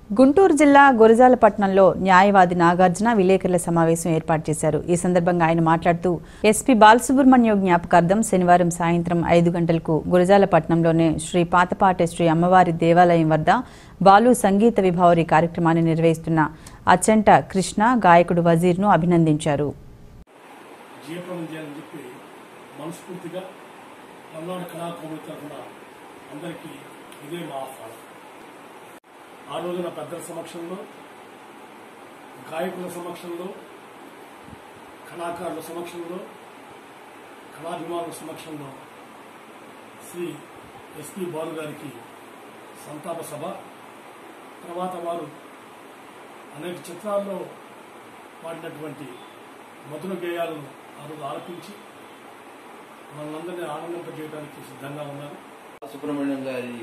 గుంటూరు జిల్లా గురజాలపట్నంలో న్యాయవాది నాగార్జున విలేకరుల సమావేశం ఏర్పాటు చేశారు ఈ సందర్భంగా ఆయన మాట్లాడుతూ ఎస్పీ బాలసుబ్రహ్మణ్యం జ్ఞాపకార్థం శనివారం సాయంత్రం ఐదు గంటలకు గురజాలపట్నంలోని శ్రీ పాతపాటి శ్రీ అమ్మవారి దేవాలయం వద్ద బాలు సంగీత విభావరి కార్యక్రమాన్ని నిర్వహిస్తున్న అచ్చంట కృష్ణ గాయకుడు వజీర్ను అభినందించారు జీవనం చేయాలని చెప్పి మనస్ఫూర్తిగా పల్నాడు కళాకోమి తరఫున అందరికీ ఇదే మా ఆహ్వానం ఆ రోజున పెద్దల సమక్షంలో గాయకుల సమక్షంలో కళాకారుల సమక్షంలో కళాభిమానుల సమక్షంలో శ్రీ ఎస్పి బాలు గారికి సంతాప సభ తర్వాత వారు అనేక చిత్రాల్లో పాడినటువంటి మధుర గేయాలను ఆ రోజు ఆలపించి మనందరినీ ఆనందింపజేయడానికి సిద్ధంగా ఉన్నారు సుబ్రహ్మణ్యం గారి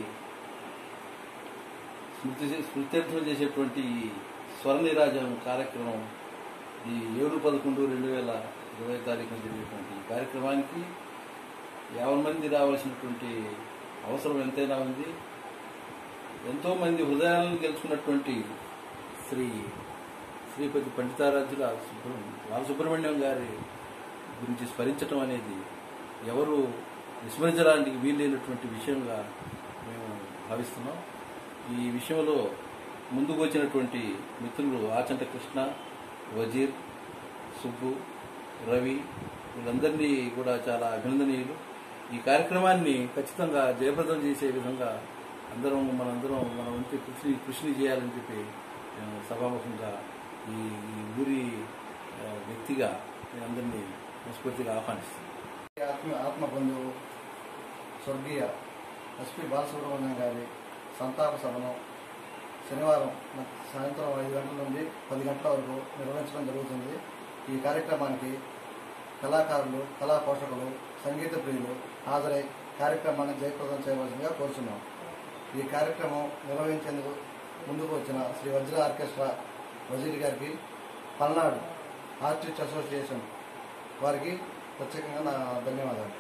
స్మృతి స్మృత్యర్థం చేసేటువంటి ఈ స్వర నిరాజం కార్యక్రమం ఈ ఏడు పదకొండు రెండు వేల ఇరవై తారీఖున జరిగేటువంటి ఈ కార్యక్రమానికి యాభై మంది రావాల్సినటువంటి అవసరం ఎంతైనా ఉంది ఎంతోమంది హృదయాలను గెలుచుకున్నటువంటి శ్రీ శ్రీపతి పండితారాధ్యుల సుబ్రహ్మణ్యం బాలసుబ్రహ్మణ్యం గారి గురించి స్మరించడం అనేది ఎవరు విస్మరించడానికి వీలైనటువంటి విషయంగా మేము భావిస్తున్నాం ఈ విషయంలో ముందుకు వచ్చినటువంటి మిత్రులు ఆచంట కృష్ణ వజీర్ సుబ్బు రవి వీళ్ళందరినీ కూడా చాలా అభినందనీయులు ఈ కార్యక్రమాన్ని ఖచ్చితంగా జయప్రదం చేసే విధంగా అందరం మనందరం మన వంతు కృషి కృషిని చేయాలని చెప్పి నేను సభాముఖంగా ఈ ఈ ఊరి ఆ, వ్యక్తిగా నేను అందరినీ మనస్ఫూర్తిగా ఆహ్వానిస్తున్నాను ఆత్మ ఆత్మ బంధువు స్వర్గీయ ఎస్పి బాలసుబ్రహ్మణ్యం గారి సంతాప సభను శనివారం మ- సాయంత్రం ఐదు గంటల నుండి పది గంటల వరకు నిర్వహించడం జరుగుతుంది ఈ కార్యక్రమానికి కళాకారులు కళా పోషకులు సంగీత ప్రియులు హాజరై కార్యక్రమాన్ని జయప్రదం చేయవలసిందిగా కోరుచున్నాం ఈ కార్యక్రమం నిర్వహించేందుకు ముందుకు వచ్చిన శ్రీ వజ్ర ఆర్కెస్ట్రా వజీర్ గారికి పల్నాడు ఆర్టిస్ట్ అసోసియేషన్ వారికి ప్రత్యేకంగా నా ధన్యవాదాలు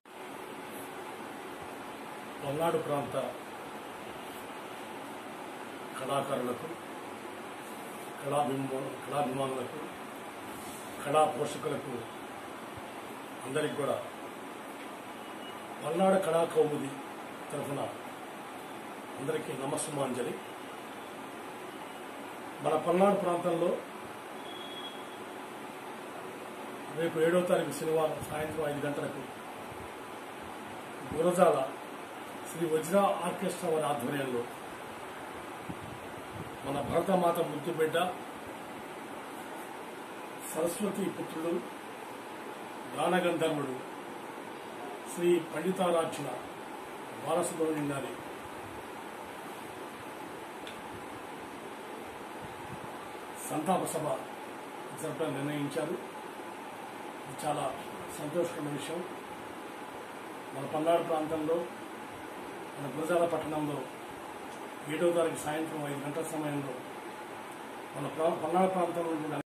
పల్నాడు ప్రాంత కళాకారులకు కళాభిమా కళాభిమానులకు కళా పోషకులకు అందరికి కూడా పల్నాడు కళా కౌముది తరఫున అందరికీ నమస్సుమాంజలి మన పల్నాడు ప్రాంతంలో రేపు ఏడో తారీఖు శనివారం సాయంత్రం ఐదు గంటలకు గురజాల శ్రీ వజ్ర ఆర్కెస్ట్రా వారి ఆధ్వర్యంలో మన భరతమాత ముద్దుబిడ్డ సరస్వతి పుత్రుడు గానగంధర్వుడు శ్రీ పండితారార్జున బాలసుబ్రహ్మణ్యం గారి సంతాప సభ జరపడం నిర్ణయించారు ఇది చాలా సంతోషకరమైన విషయం మన పల్నాడు ప్రాంతంలో మన గురజాల పట్టణంలో ఏడో తారీఖు సాయంత్రం ఐదు గంటల సమయంలో మన ప్రా- పల్నాడు ప్రాంతంలో ఉండే